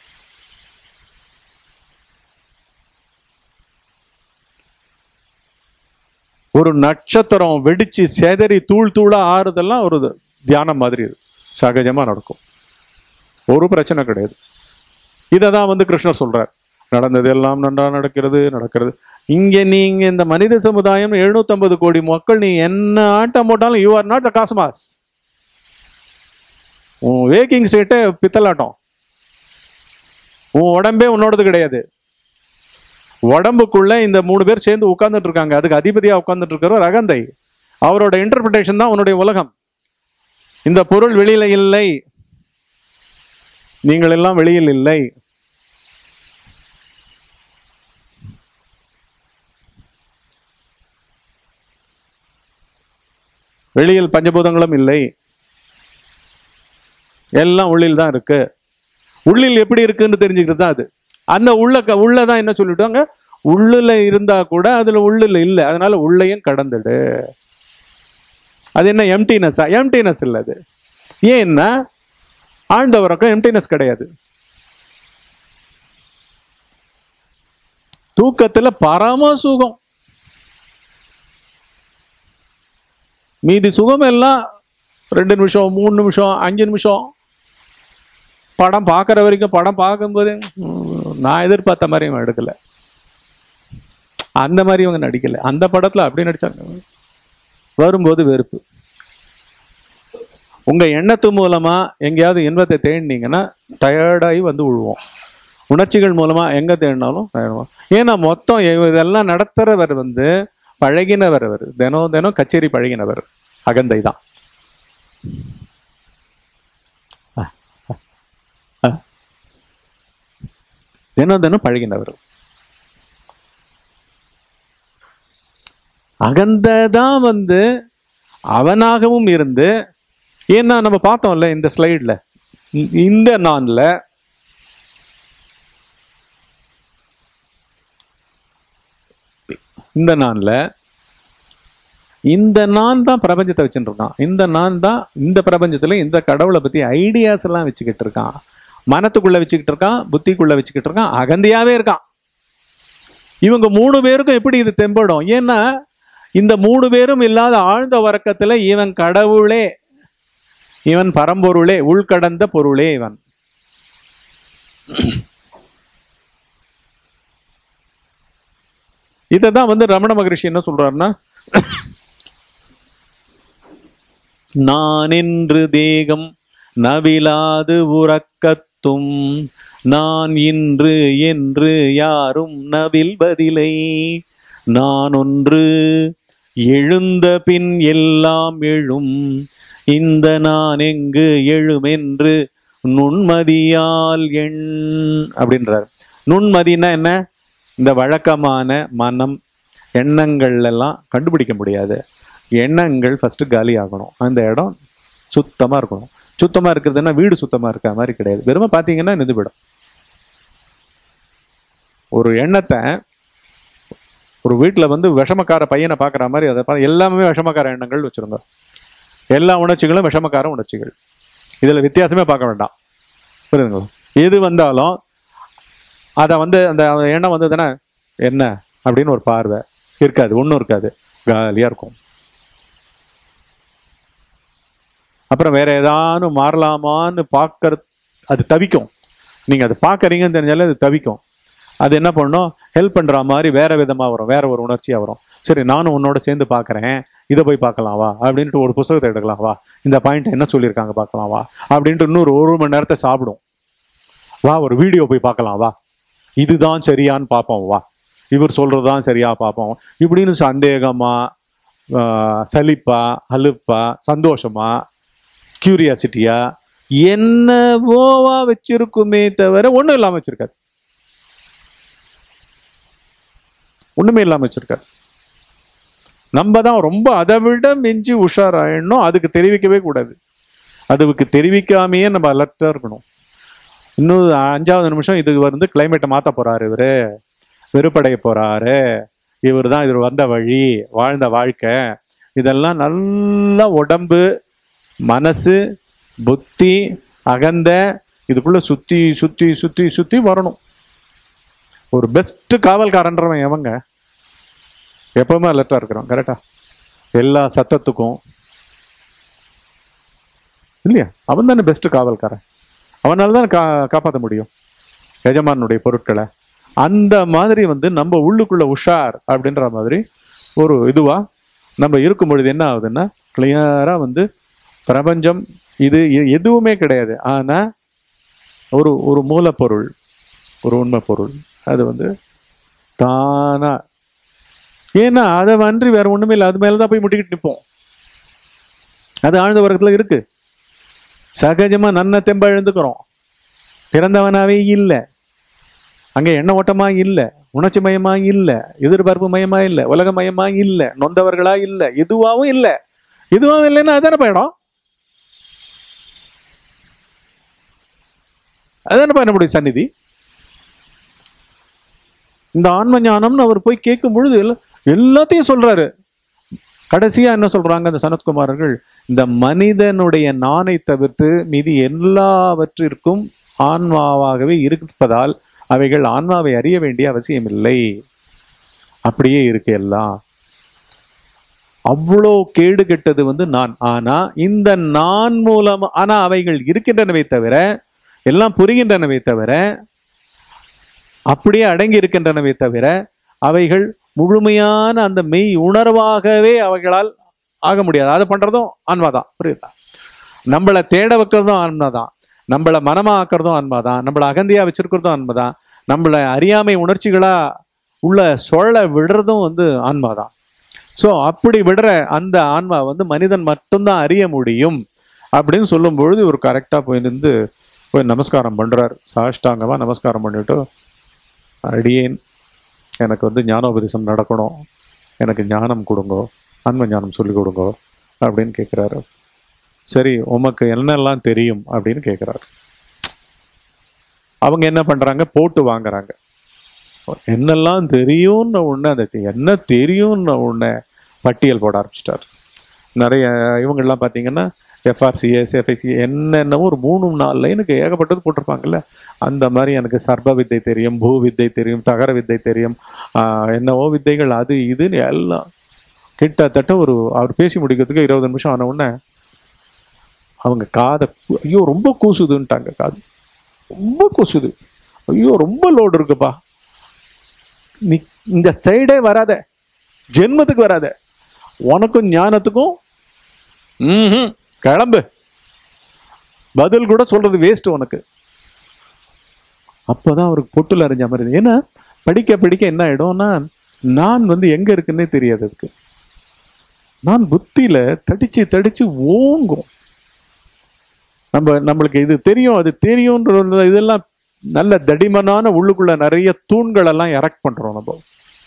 ஒரு நட்சத்திரம் வெடிச்சு செதறி தூள் தூளா ஆறுதெல்லாம் ஒரு தியானம் மாதிரி இது சகஜமா நடக்கும் ஒரு பிரச்சனை கிடையாது இதை தான் வந்து கிருஷ்ணர் சொல்றார் நடந்தது எல்லாம் நன்றா நடக்கிறது நடக்கிறது இங்க நீங்க இந்த மனித சமுதாயம் 750 கோடி மக்கள் நீ என்ன ஆட்டம் போட்டாலும் you are not the cosmos உன் வேக்கிங் ஸ்டேட்டே பித்தலாட்டம் உன் உடம்பே உன்னோடது கிடையாது உடம்புக்குள்ள இந்த மூணு பேர் சேர்ந்து உட்கார்ந்துட்டு இருக்காங்க அதுக்கு அதிபதியா உட்கார்ந்துட்டு இருக்கிறவர் அகந்தை அவரோட இன்டர்பிரிட்டேஷன் தான் உன்னுடைய உலகம் இந்த பொருள் வெளியில இல்லை நீங்கள் எல்லாம் வெளியில் இல்லை வெளியில் பஞ்சபூதங்களும் இல்லை எல்லாம் உள்ளில் தான் இருக்கு உள்ளில் எப்படி இருக்குன்னு தெரிஞ்சுக்கிறது தான் அது அந்த உள்ள க- உள்ளதான் என்ன சொல்லிட்டாங்க உள்ளுல இருந்தா கூட அதுல உள்ளுல இல்லை அதனால உள்ளையும் கடந்துடு அது என்ன எம்டினஸ்ஸா எம்டினஸ் இல்லை அது ஏன்னா ஆழ்ந்த உறக்கம் எம்டினஸ் கிடையாது தூக்கத்துல பரம சுகம் மீதி சுகம் எல்லாம் ரெண்டு நிமிஷம் மூணு நிமிஷம் அஞ்சு நிமிஷம் படம் பார்க்குற வரைக்கும் படம் பார்க்கும்போது ம், நான் எதிர்பார்த்த மாதிரி இவன் எடுக்கல அந்த மாதிரி இவங்க நடிக்கல அந்த படத்துல அப்படி நடிச்சாங்க வரும்போது வெறுப்பு உங்க எண்ணத்து மூலமா எங்கேயாவது இன்பத்தை தேடினீங்கன்னா டயர்டாகி வந்து விழுவோம் உணர்ச்சிகள் மூலமா எங்க தேடினாலும் தேடுவோம் ஏன்னா மொத்தம் இவ- இதெல்லாம் நடத்துறவர் வந்து பழகினவர் அவர் தினம் தினம் கச்சேரி பழகினவர் அகந்தை தான் தினம் தினம் பழகினவர் அகந்தை தான் வந்து அவனாகவும் இருந்து ஏன்னா நம்ம பார்த்தோம்ல இந்த ஸ்லைட்ல இந்த நான்ல இந்த நான்ல இந்த நான் தான் பிரபஞ்சத்தை வச்சுட்டு இருக்கான் இந்த நான் தான் இந்த பிரபஞ்சத்துல இந்த கடவுளை பத்தி ஐடியாஸ் எல்லாம் வச்சுக்கிட்டு இருக்கான் மனத்துக்குள்ள வச்சுக்கிட்டு இருக்கான் புத்திக்குள்ள வச்சுக்கிட்டு இருக்கான் அகந்தியாவே இருக்கான் இவங்க மூணு பேருக்கும் எப்படி இது தெம்படும் ஏன்னா இந்த மூணு பேரும் இல்லாத ஆழ்ந்த உறக்கத்துல இவன் கடவுளே இவன் பரம்பொருளே உள்கடந்த பொருளே இவன் இததான் வந்து ரமண மகரிஷி என்ன சொல்றாருன்னா நான் என்று தேகம் நவிலாது உறக்கத்தும் நான் இன்று என்று யாரும் நவில்வதில்லை நான் ஒன்று எழுந்த பின் எல்லாம் எழும் இந்த நான் எங்கு எழுமென்று நுண்மதியால் எண் அப்படின்றார் நுண்மதினா என்ன இந்த வழக்கமான மனம் எண்ணங்கள் எல்லாம் கண்டுபிடிக்க முடியாது எண்ணங்கள் ஃபர்ஸ்ட் காலி ஆகணும் அந்த இடம் சுத்தமா இருக்கணும் சுத்தமா இருக்கிறதுனா வீடு சுத்தமா இருக்க மாதிரி கிடையாது வெறுமை பார்த்தீங்கன்னா நின்று போயிடும் ஒரு எண்ணத்தை ஒரு வீட்டில் வந்து விஷமக்கார பையனை பார்க்குற மாதிரி அதை பா- எல்லாமே விஷமக்கார எண்ணங்கள் வச்சிருங்க எல்லா உணர்ச்சிகளும் விஷமக்கார உணர்ச்சிகள் இதில் வித்தியாசமே பார்க்க வேண்டாம் புரியுதுங்களா எது வந்தாலும் அதை வந்து அந்த எண்ணம் வந்ததுன்னா என்ன அப்படின்னு ஒரு பார்வை இருக்காது ஒன்றும் இருக்காது காலியா இருக்கும் அப்புறம் வேற ஏதாவது மாறலாமான்னு பார்க்கற அது தவிக்கும் நீங்க அது பார்க்கறீங்கன்னு தெரிஞ்சாலே அது தவிக்கும் அது என்ன பண்ணும் ஹெல்ப் பண்ற மாதிரி வேற விதமா வரும் வேற ஒரு உணர்ச்சியா வரும் சரி நானும் உன்னோட சேர்ந்து பார்க்கறேன் இதை போய் பார்க்கலாம் வா அப்படின்ட்டு ஒரு புத்தகத்தை எடுக்கலாம் வா இந்த பாயிண்ட் என்ன சொல்லியிருக்காங்க பார்க்கலாம் வா அப்படின்ட்டு இன்னொரு ஒரு மணி நேரத்தை சாப்பிடும் வா ஒரு வீடியோ போய் பார்க்கலாம் வா இதுதான் சரியான்னு பார்ப்போம் வா இவர் சொல்றதுதான் சரியா பார்ப்போம் இப்படின்னு சந்தேகமா ஆஹ், சலிப்பா அலுப்பா சந்தோஷமா கியூரியாசிட்டியா என்னவோவா வச்சிருக்குமே தவிர ஒண்ணும் இல்லாம வச்சிருக்காரு ஒண்ணுமே இல்லாம வச்சிருக்காரு நம்ம தான் ரொம்ப அதை விட மிஞ்சி உஷாராயிடணும் அதுக்கு தெரிவிக்கவே கூடாது அதுக்கு தெரிவிக்காமையே நம்ம அலர்ட்டா இருக்கணும் இன்னும் அஞ்சாவது நிமிஷம் இது வந்து கிளைமேட்டை மாத்த போறாரு இவரு வெறுப்படைய போறாரு இவர் தான் இது வந்த வழி வாழ்ந்த வாழ்க்கை இதெல்லாம் நல்லா உடம்பு மனசு புத்தி அகந்த இதுக்குள்ள சுத்தி சுத்தி சுத்தி சுத்தி வரணும் ஒரு பெஸ்ட் காவல்காரன்றவன் எவங்க எப்பவுமே அலர்ட்டா இருக்கிறான் கரெக்டா எல்லா சத்தத்துக்கும் இல்லையா அவன் தானே பெஸ்ட் காவல்காரன் அவனால தான் கா காப்பாற்ற முடியும் எஜமானுடைய பொருட்களை அந்த மாதிரி வந்து நம்ம உள்ளுக்குள்ள உஷார் அப்படின்ற மாதிரி ஒரு இதுவா நம்ம இருக்கும் பொழுது என்ன ஆகுதுன்னா கிளியரா வந்து பிரபஞ்சம் இது எ- எதுவுமே கிடையாது ஆனா ஒரு ஒரு மூலப்பொருள் ஒரு உண்மை பொருள் அது வந்து தானா ஏன்னா அதை அன்றி வேற ஒண்ணுமே இல்லை அது மேலதான் போய் முட்டிக்கிட்டு நிற்போம் அது ஆழ்ந்த வர்க்கத்துல இருக்கு சகஜமா நன்ன தெம்ப எழுந்துக்கிறோம் பிறந்தவனாவே இல்லை அங்க எண்ண ஓட்டமா இல்ல உணர்ச்சி மயமா இல்ல எதிர்பார்ப்பு மயமா இல்ல உலக மயமா இல்ல நொந்தவர்களா இல்ல எதுவாவும் இல்ல எதுவாவும் இல்லைன்னா அதான போயிடும் அதானப்பா நம்முடைய சந்நிதி இந்த ஆன்ம ஞானம்னு அவர் போய் கேட்கும் பொழுது எல்லா- எல்லாத்தையும் சொல்றாரு கடைசியா என்ன சொல்றாங்க அந்த சனத்குமாரர்கள் இந்த மனிதனுடைய நானை தவிர்த்து மீதி எல்லாவற்றிற்கும் ஆன்மாவாகவே இருப்பதால் அவைகள் ஆன்மாவை அறிய வேண்டிய அவசியமில்லை அப்படியே இருக்கு எல்லாம் அவ்வளோ கேடு கெட்டது வந்து நான் ஆனா இந்த நான் மூலம் ஆனா அவைகள் இருக்கின்றனவே தவிர எல்லாம் புரிகின்றனவே தவிர அப்படியே அடங்கி இருக்கின்றனவே தவிர அவைகள் முழுமையான அந்த மெய் உணர்வாகவே அவைகளால் ஆக முடியாது அதை பண்றதும் ஆன்மாதான் புரியுதா நம்மளை தேட வைக்கிறதும் ஆன்மாதான் நம்மளை மனமா ஆக்குறதும் ஆன்மாதான் நம்மளை அகந்தியா வச்சிருக்கிறதும் ஆன்மாதான் நம்மளை அறியாமை உணர்ச்சிகளா உள்ள சுழல விடுறதும் வந்து ஆன்மாதான் ஸோ அப்படி விடுற அந்த ஆன்மா வந்து மனிதன் மட்டும்தான் அறிய முடியும் அப்படின்னு சொல்லும் பொழுது இவர் கரெக்டாக போய் நின்று போய் நமஸ்காரம் பண்றார் சாஷ்டாங்கமா நமஸ்காரம் பண்ணிட்டு அடியேன் எனக்கு வந்து ஞானோபதேசம் நடக்கணும் எனக்கு ஞானம் கொடுங்கோ ஆன்ம ஞானம் சொல்லி கொடுங்கோ அப்படின்னு கேட்குறாரு சரி உமக்கு என்னெல்லாம் தெரியும் அப்படின்னு கேட்குறாரு அவங்க என்ன பண்றாங்க போட்டு வாங்குறாங்க என்னெல்லாம் தெரியும்னு உடனே அந்த தெ- என்ன தெரியும்னு உடனே பட்டியல் போட ஆரம்பிச்சிட்டார் நிறைய இவங்கெல்லாம் பார்த்தீங்கன்னா எஃப்ஆர்சிஎஸ் எஃப்ஐசி என்னென்னவோ ஒரு மூணு நாலு லைனுக்கு ஏகப்பட்டது போட்டிருப்பாங்கல்ல அந்த மாதிரி எனக்கு சர்ப வித்தை தெரியும் பூ வித்தை தெரியும் தகர வித்தை தெரியும் ஆஹ் என்னவோ வித்தைகள் அது இதுன்னு எல்லாம் கிட்டத்தட்ட ஒரு அவர் பேசி முடிக்கிறதுக்கு இருபது நிமிஷம் ஆன உடனே அவங்க காதை கு- ஐயோ ரொம்ப கூசுதுன்ட்டாங்க காது ரொம்ப கூசுது ஐயோ ரொம்ப லோடு இருக்குப்பா நீ இந்த சைடே வராத ஜென்மத்துக்கு வராத உனக்கும் ஞானத்துக்கும் ம்ஹும், கிளம்பு பதில் கூட சொல்றது வேஸ்ட் உனக்கு அப்பதான் அவருக்கு பொட்டுல அறிஞ்ச மாதிரி இருந்தது. ஏன்னா படிக்க படிக்க என்ன ஆயிடும்னா நான் வந்து எங்க இருக்குன்னே தெரியாது அதுக்கு நான் புத்தியில தடிச்சு தடிச்சு ஓங்கும் நம்ம நம்மளுக்கு இது தெரியும் அது தெரியும்ன்ற இதெல்லாம் நல்ல தடிமனான உள்ளுக்குள்ள நிறைய தூண்கள் எல்லாம் எரக்ட் பண்றோம் நம்ம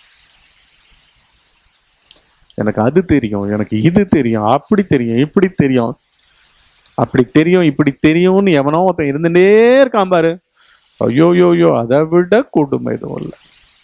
எனக்கு அது தெரியும் எனக்கு இது தெரியும் அப்படி தெரியும் இப்படி தெரியும் அப்படி தெரியும் இப்படி தெரியும்னு எவனோ ஒருத்தன் இருந்துட்டே இருக்கான் பாரு ஐயோ யோ யோ அதை விட கொடுமை எதுவும் இல்லை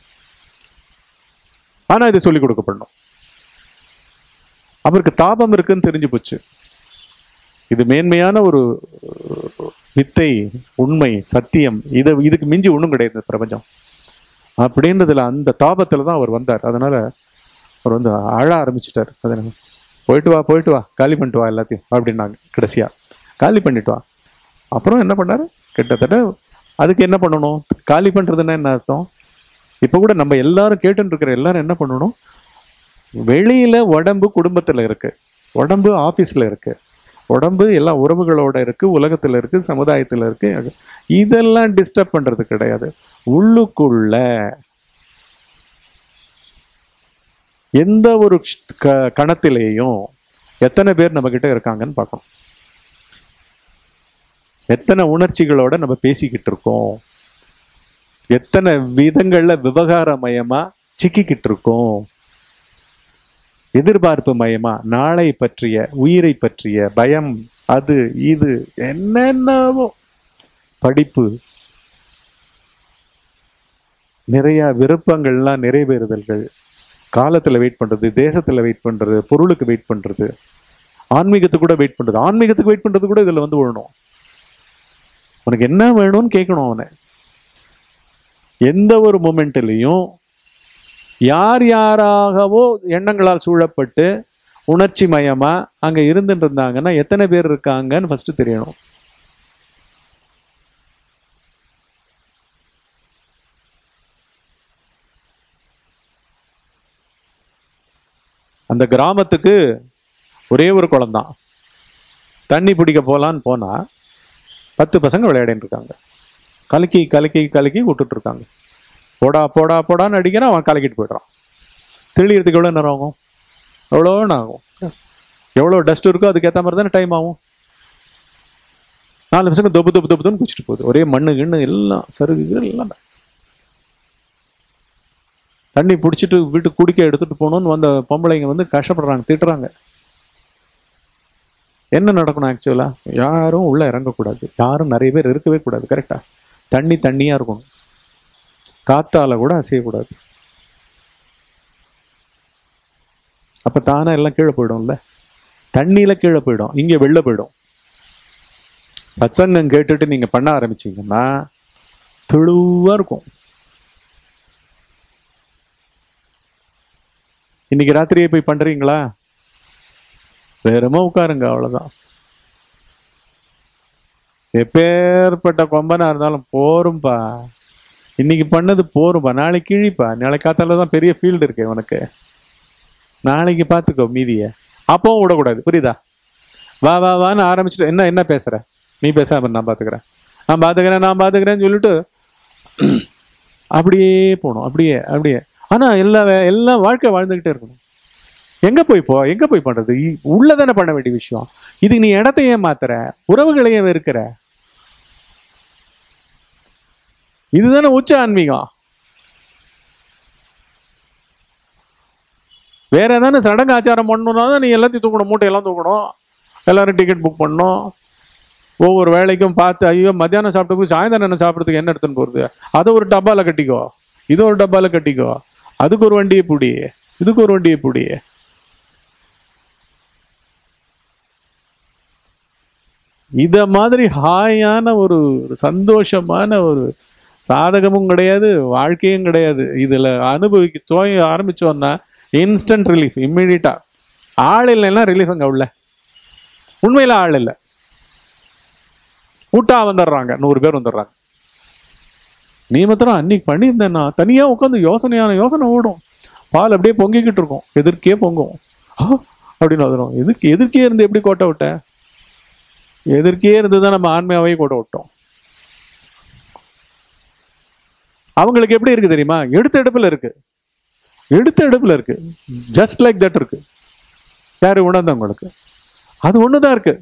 ஆனா இது சொல்லி கொடுக்கப்படணும் அவருக்கு தாபம் இருக்குன்னு தெரிஞ்சு போச்சு இது மேன்மையான ஒரு வித்தை உண்மை சத்தியம் இது இதுக்கு மிஞ்சி ஒண்ணும் கிடையாது இந்த பிரபஞ்சம் அப்படின்றதுல அந்த தாபத்துல தான் அவர் வந்தார் அதனால அவர் வந்து அழ ஆரம்பிச்சிட்டாரு அது எனக்கு, போயிட்டு வா போயிட்டு வா காலி பண்ணிட்டு வா எல்லாத்தையும் அப்படின்னாங்க கடைசியா காலி பண்ணிட்டு வா அப்புறம் என்ன பண்ணாரு கிட்டத்தட்ட அதுக்கு என்ன பண்ணணும் காலி பண்றதுன்னா என்ன அர்த்தம் இப்போ கூட நம்ம எல்லாரும் கேட்டுட்டு இருக்கிற எல்லாரும் என்ன பண்ணணும் வெளியில உடம்பு குடும்பத்துல இருக்கு உடம்பு ஆபீஸ்ல இருக்கு உடம்பு எல்லா உறவுகளோட இருக்கு உலகத்துல இருக்கு சமுதாயத்துல இருக்கு இதெல்லாம் டிஸ்டர்ப் பண்றது கிடையாது உள்ளுக்குள்ள எந்த ஒரு க்ஷ்- க- கணத்திலேயும் எத்தனை பேர் நம்ம கிட்ட இருக்காங்கன்னு பார்க்கணும் எத்தனை உணர்ச்சிகளோட நம்ம பேசிக்கிட்டு இருக்கோம் எத்தனை விதங்கள்ல விவகாரமயமா சிக்கிக்கிட்டு இருக்கோம் எதிர்பார்ப்பு மயமா நாளை பற்றிய உயிரை பற்றிய பயம் அது இது என்னென்னவோ படிப்பு நிறைய விருப்பங்கள்லாம் நிறைவேறுதல்கள் காலத்துல வெயிட் பண்றது தேசத்துல வெயிட் பண்றது பொருளுக்கு வெயிட் பண்றது ஆன்மீகத்துக்கு கூட வெயிட் பண்றது ஆன்மீகத்துக்கு வெயிட் பண்றது கூட இதுல வந்து விழணும் உனக்கு என்ன வேணும்னு கேட்கணும் அவனை எந்த ஒரு மூமெண்ட்லையும் யார் யாராகவோ எண்ணங்களால் சூழப்பட்டு உணர்ச்சி மயமா அங்க இருந்துட்டு இருந்தாங்கன்னா எத்தனை பேர் இருக்காங்கன்னு ஃபர்ஸ்ட் தெரியணும் அந்த கிராமத்துக்கு ஒரே ஒரு குளம்தான் தண்ணி பிடிக்க போலான்னு போனா பத்து பசங்க விளையாடிட்டு இருக்காங்க கலக்கி கலக்கி கலக்கி விட்டுட்டு இருக்காங்க போடா போடா போடான்னு அடிக்கிறான் அவன் கலக்கிட்டு போயிடுறான் தெளியறதுக்கு எவ்வளோ நேரம் ஆகும் எவ்வளோ நேரம் ஆகும் எவ்வளோ டஸ்ட் இருக்கோ அதுக்கேற்ற மாதிரி தானே டைம் ஆகும் நாலு பசங்க தொப்பு தொப்பு தொப்புன்னு குச்சிட்டு போகுது ஒரே மண்ணு கிண்ணு எல்லாம் சருகு எல்லாம் தண்ணி பிடிச்சிட்டு வீட்டுக்கு குடிக்க எடுத்துட்டு போகணும்னு வந்த பொம்பளைங்க வந்து கஷ்டப்படுறாங்க திட்டுறாங்க என்ன நடக்கணும் ஆக்சுவலா யாரும் உள்ள இறங்கக்கூடாது யாரும் நிறைய பேர் இருக்கவே கூடாது கரெக்டா தண்ணி தண்ணியா இருக்கணும் காத்தால கூட அசையக்கூடாது அப்ப தானா எல்லாம் கீழே போயிடும்ல தண்ணியில கீழே போயிடும் இங்க வெளில போயிடும் சத்சங்கம் கேட்டுட்டு நீங்க பண்ண ஆரம்பிச்சீங்கன்னா தெளிவா இருக்கும் இன்னைக்கு ராத்திரியே போய் பண்றீங்களா வேறமா உட்காருங்க அவ்வளவுதான் எப்பேற்பட்ட கொம்பனா இருந்தாலும் போரும்பா இன்னைக்கு பண்ணது போரும்பா நாளைக்கு கிழிப்பா நாளைக்கு காத்தால தான் பெரிய ஃபீல்டு இருக்கு உனக்கு நாளைக்கு பார்த்துக்கோ மீதிய அப்பவும் விடக்கூடாது புரியுதா வா வா வான்னு ஆரம்பிச்சுட்டு என்ன என்ன பேசுற நீ பேசாம இரு, நான் பாத்துக்கிறேன் நான் பாத்துக்கிறேன் நான் பாத்துக்கிறேன்னு சொல்லிட்டு அப்படியே போகணும் அப்படியே அப்படியே ஆனா எல்லா வே- எல்லாம் வாழ்க்கை வாழ்ந்துகிட்டே இருக்கணும் எங்க போய் போ எங்க போய் பண்றது இ- உள்ளதானே பண்ண வேண்டிய விஷயம் இதுக்கு நீ இடத்த ஏன் மாத்துற உறவுகளை ஏன் வெறுக்கிற இதுதானே உச்ச ஆன்மீகம் வேற ஏதானே சடங்கு ஆச்சாரம் பண்ணணும்னா தான் நீ எல்லாத்தையும் தூக்கணும் மூட்டையெல்லாம் தூக்கணும் எல்லாரும் டிக்கெட் புக் பண்ணணும் ஒவ்வொரு வேலைக்கும் பார்த்து ஐயோ மத்தியானம் சாப்பிட்டு சாயந்தரம் என்ன சாப்பிட்றதுக்கு என்ன எடுத்துன்னு போறது அதை ஒரு டப்பால கட்டிக்கோ இதை ஒரு டப்பால கட்டிக்கோ அதுக்கு ஒரு வண்டியை புடி இதுக்கு ஒரு வண்டியை புடி இத மாதிரி ஹாயான ஒரு ஒரு சந்தோஷமான ஒரு சாதகமும் கிடையாது வாழ்க்கையும் கிடையாது இதுல அனுபவிக்க துவங்க ஆரம்பிச்சோம்னா இன்ஸ்டன்ட் ரிலீஃப் இம்மிடியட்டா ஆள் இல்லைன்னா ரிலீஃப் அங்க உள்ள உண்மையில ஆள் இல்லை கூட்டா வந்துடுறாங்க நூறு பேர் வந்துடுறாங்க நீ மாத்திரம் அன்னைக்கு பண்ணியிருந்தேன்னா தனியா உட்காந்து யோசனையான யோசனை ஓடும் பால் அப்படியே பொங்கிக்கிட்டு இருக்கும் எதிர்க்கே பொங்கும் ஆ, அப்படின்னு வந்துடும் எதுக்கு எதிர்க்கே இருந்து எப்படி கோட்டை விட்ட எதிர்க்கே இருந்து தான் நம்ம ஆன்மையாவே கோட்டை விட்டோம் அவங்களுக்கு எப்படி இருக்கு தெரியுமா எடுத்த எடுப்புல இருக்கு எடுத்த எடுப்புல இருக்கு ஜஸ்ட் லைக் தட் இருக்கு யாரு உணர்ந்தவங்களுக்கு அது ஒண்ணுதான் இருக்கு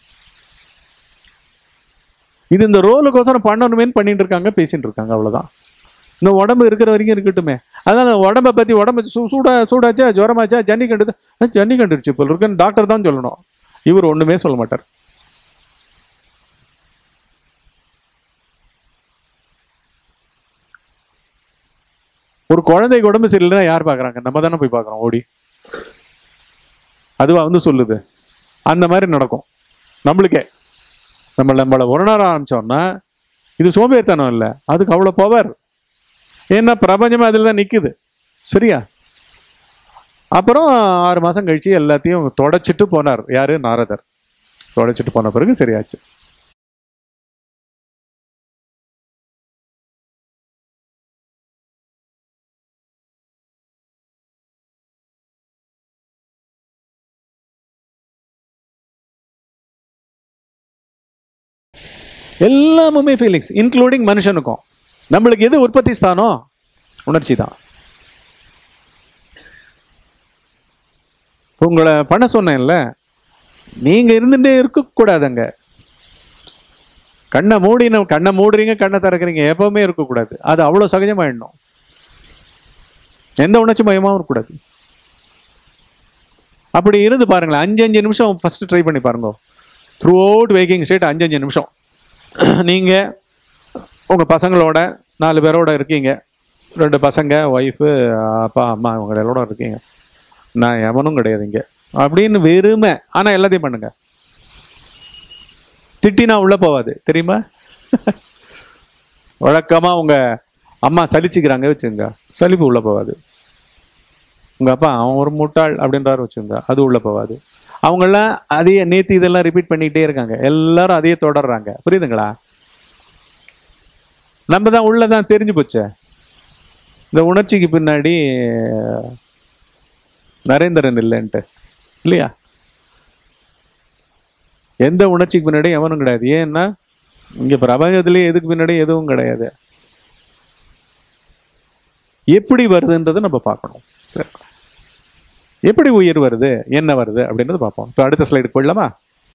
இது இந்த ரோலுக்கோசரம் பண்ணணுமேன்னு பண்ணிட்டு இருக்காங்க பேசிட்டு இருக்காங்க அவ்வளவுதான் இந்த உடம்பு இருக்கிற வரைக்கும் இருக்கட்டுமே அதான் அந்த உடம்பை பத்தி உடம்பு சூ- சூடா சூடாச்சா ஜுரமாச்சா ஜன்னி கண்டு ஜன்னி கண்டுருச்சு இப்போ இருக்குன்னு டாக்டர் தான் சொல்லணும் இவர் ஒண்ணுமே சொல்ல மாட்டார் ஒரு குழந்தைக்கு உடம்பு சரியில்லைன்னா யார் பார்க்கறாங்க நம்ம தானே போய் பார்க்கறோம் ஓடி அதுவா வந்து சொல்லுது அந்த மாதிரி நடக்கும் நம்மளுக்கே நம்ம நம்மளை ஒரு நேரம் ஆரம்பிச்சோம்னா இது சோம்பேறித்தனம் இல்லை அதுக்கு அவ்வளோ பவர் ஏன்னா பிரபஞ்சமே அதில் தான் நிற்குது சரியா அப்புறம் ஆறு மாசம் கழிச்சு எல்லாத்தையும் தொடச்சிட்டு போனார் யாரு நாரதர் தொடச்சிட்டு போன பிறகு சரியாச்சு எல்லாமுமே ஃபீலிங்ஸ் இன்க்ளூடிங் மனுஷனுக்கும் நம்மளுக்கு எது உற்பத்தி ஸ்தானம் உணர்ச்சி தான் உங்களை பண்ண சொன்னேன்ல நீங்க இருந்துட்டே இருக்கக்கூடாதுங்க கண்ணை மூடின கண்ணை மூடுறீங்க கண்ணை திறக்கிறீங்க எப்பவுமே இருக்கக்கூடாது அது அவ்வளோ சகஜமாயிடணும் எந்த உணர்ச்சி மயமாவும் இருக்கக்கூடாது அப்படி இருந்து பாருங்களேன் அஞ்சு அஞ்சு நிமிஷம் ஃபர்ஸ்ட் ட்ரை பண்ணி பாருங்க த்ரூ அவுட் வேக்கிங் ஸ்டேட் அஞ்சு அஞ்சு நிமிஷம் நீங்க உங்க பசங்களோட நாலு பேரோட இருக்கீங்க ரெண்டு பசங்க ஒய்ஃபு அப்பா அம்மா இவங்க எல்லாரோட இருக்கீங்க நான் எவனும் கிடையாது இங்க அப்படின்னு வெறுமை ஆனா எல்லாத்தையும் பண்ணுங்க திட்டினா உள்ள போவாது தெரியுமா வழக்கமா உங்க அம்மா சலிச்சுக்கிறாங்க வச்சுங்க சலிப்பு உள்ள போவாது உங்க அப்பா அவன் ஒரு முட்டாள் அப்படின்றாரு வச்சுங்க அது உள்ள போவாது அவங்கெல்லாம் அதையே நேத்து இதெல்லாம் ரிப்பீட் பண்ணிக்கிட்டே இருக்காங்க எல்லாரும் அதையே தொடர்றாங்க புரியுதுங்களா நம்ம தான் உள்ளதான் தெரிஞ்சு போச்சே இந்த உணர்ச்சிக்கு பின்னாடி நரேந்திரன் இல்லைன்ட்டு இல்லையா எந்த உணர்ச்சிக்கு பின்னாடி எவனும் கிடையாது ஏன்னா இங்க பிரபஞ்சத்திலேயே எதுக்கு பின்னாடி எதுவும் கிடையாது எப்படி வருதுன்றதை நம்ம பார்க்கணும் எப்படி உயிர் வருது என்ன வருது அப்படின்றது பார்ப்போம் இப்போ அடுத்த ஸ்லைடுக்கு போயிடலாமா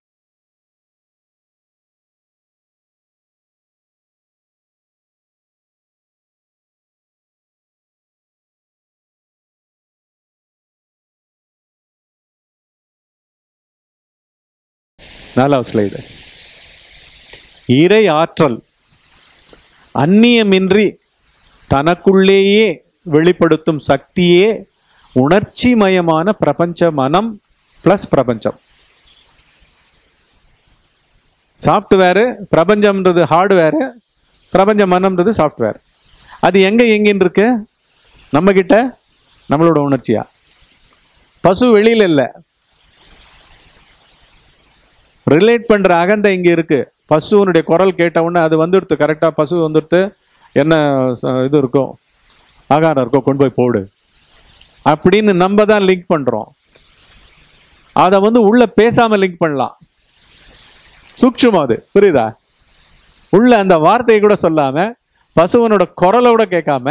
நாலாவது ஸ்லைடு இறை ஆற்றல் அந்நியமின்றி தனக்குள்ளேயே வெளிப்படுத்தும் சக்தியே உணர்ச்சி மயமான பிரபஞ்ச மனம் பிளஸ் பிரபஞ்சம் சாஃப்ட்வேரு பிரபஞ்சம்ன்றது ஹார்ட்வேரு பிரபஞ்ச மனம்ன்றது சாஃப்ட்வேர் அது எங்க எங்கின்னு இருக்கு நம்ம கிட்ட நம்மளோட உணர்ச்சியா பசு வெளியில இல்ல ரிலேட் பண்ற அகந்தை இங்க இருக்கு பசுவனுடைய குரல் கேட்ட உடனே அது வந்துடுத்து கரெக்டா பசு வந்துடுத்து என்ன ச- இது இருக்கும் ஆகாரம் இருக்கோ கொண்டு போய் போடு அப்படின்னு நம்ம தான் லிங்க் பண்றோம் அதை வந்து உள்ள பேசாம லிங்க் பண்ணலாம் சூக்ஷமம் அது புரியுதா உள்ள அந்த வார்த்தையை கூட சொல்லாம பசுவனோட குரலை கூட கேட்காம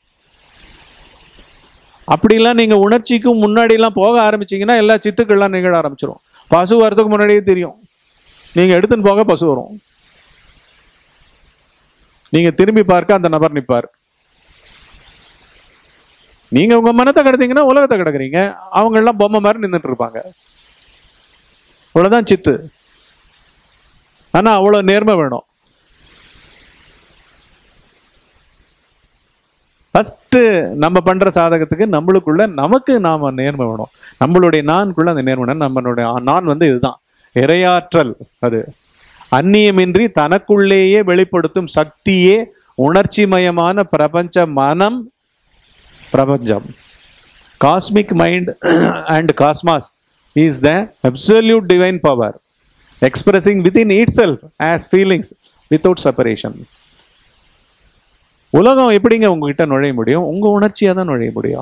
அப்படிலாம் நீங்க உணர்ச்சிக்கும் முன்னாடி எல்லாம் போக ஆரம்பிச்சீங்கன்னா எல்லா சித்துக்கள்லாம் நிகழ ஆரம்பிச்சிரும் பசு வரதுக்கு முன்னாடியே தெரியும் நீங்க எடுத்துன்னு போக பசு வரும் நீங்க திரும்பி பார்க்க அந்த நபர் நிப்பார் நீங்க உங்க மனத்தை கடத்தீங்கன்னா உலகத்தை கிடக்குறீங்க அவங்க எல்லாம் பொம்மை மாதிரி நின்றுட்டு இருப்பாங்க அவ்வளவுதான் சித்து ஆனா அவ்வளவு நேர்மை வேணும் ஃபர்ஸ்ட் நம்ம பண்ற சாதகத்துக்கு நம்மளுக்குள்ள நமக்கு நாம நேர்மை வேணும் நம்மளுடைய நான்குள்ள அந்த நேர்மை வேணும். நம்மளுடைய நான் வந்து இதுதான் இரையாற்றல் அது அந்நியமின்றி தனக்குள்ளேயே வெளிப்படுத்தும் சக்தியே உணர்ச்சிமயமான பிரபஞ்ச மனம் பிரபஞ்சம் cosmic mind and cosmos is the absolute divine power expressing within itself as feelings without separation உலகம் எப்படிங்க உங்ககிட்ட நுழைய முடியும் உங்க உணர்ச்சியா தான் நுழைய முடியும்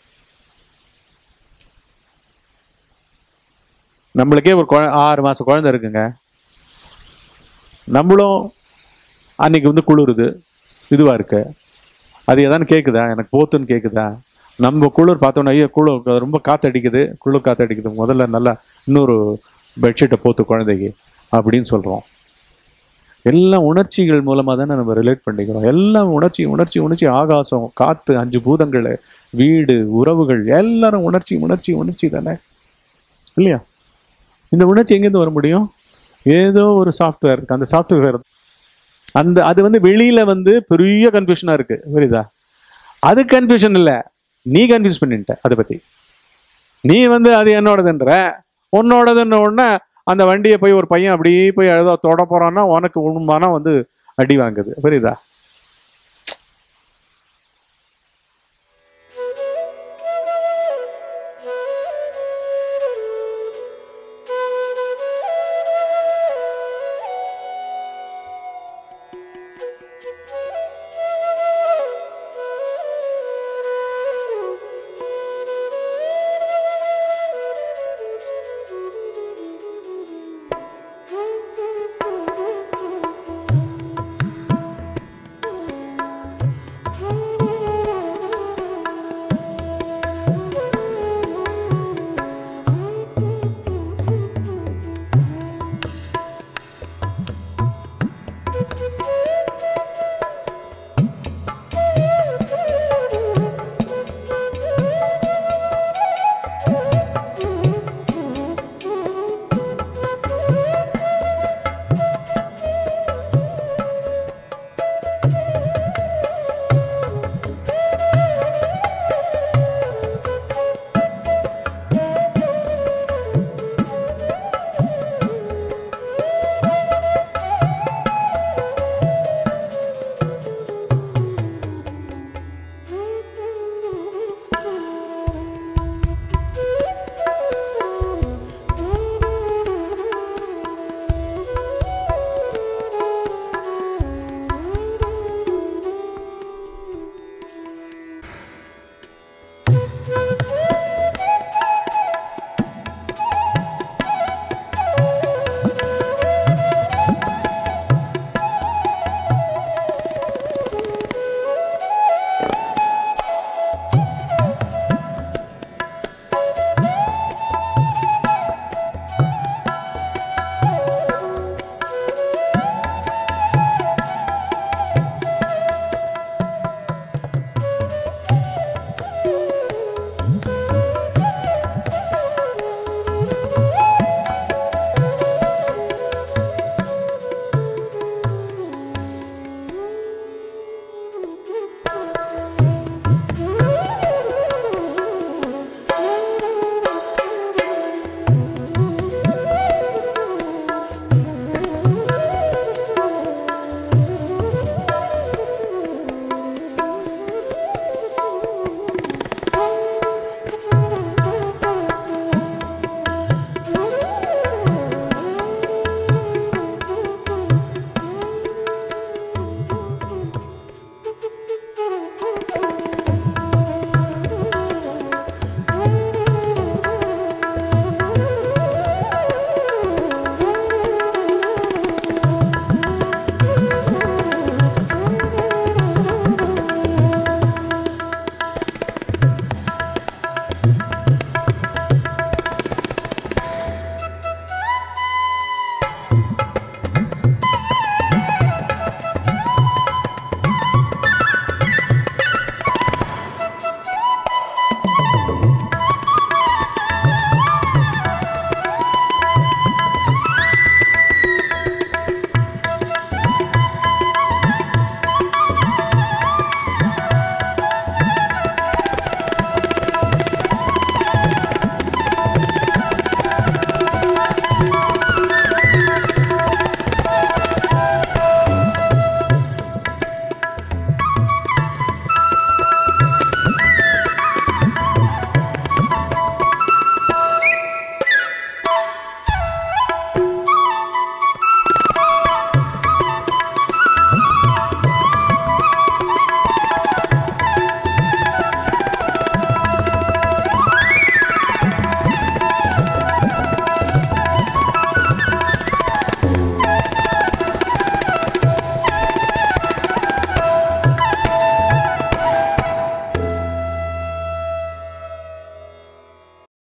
நம்மளுக்கே ஒரு குழ- ஆறு மாசம் குழந்தை இருக்குங்க நம்மளும் அன்னைக்கு வந்து குளிருது இதுவா இருக்கு அது எதான்னு கேக்குதா எனக்கு போத்துன்னு கேக்குதா நம்ம குளிர் பார்த்தோன்னா ஐயோ குளிர் ரொம்ப காத்தடிக்குது குளிர் காத்தடிக்குது முதல்ல நல்லா இன்னொரு பெட்ஷீட்டை போத்து குழந்தைக்கு அப்படின்னு சொல்றோம் எல்லாம் உணர்ச்சிகள் மூலமா தானே நம்ம ரிலேட் பண்ணிக்கிறோம் எல்லாம் உணர்ச்சி உணர்ச்சி உணர்ச்சி ஆகாசம் காத்து அஞ்சு பூதங்கள் வீடு உறவுகள் எல்லாரும் உணர்ச்சி உணர்ச்சி உணர்ச்சி தானே இல்லையா இந்த உணர்ச்சி எங்கேருந்து வர முடியும் ஏதோ ஒரு சாஃப்ட்வேர் இருக்கு அந்த சாஃப்ட்வேர் அந்த அது வந்து வெளியில வந்து பெரிய கன்ஃபியூஷனா இருக்கு புரியுதா அது கன்ஃபியூஷன் இல்ல நீ கன்ஃபியூஸ் பண்ணிட்ட அதை பத்தி நீ வந்து அது என்னோடதுன்ற உன்னோடதுன்ன உடனே அந்த வண்டியை போய் ஒரு பையன் அப்படியே போய் ஏதோ தொட போறான்னா உனக்கு உண்மானா வந்து அடி வாங்குது புரியுதா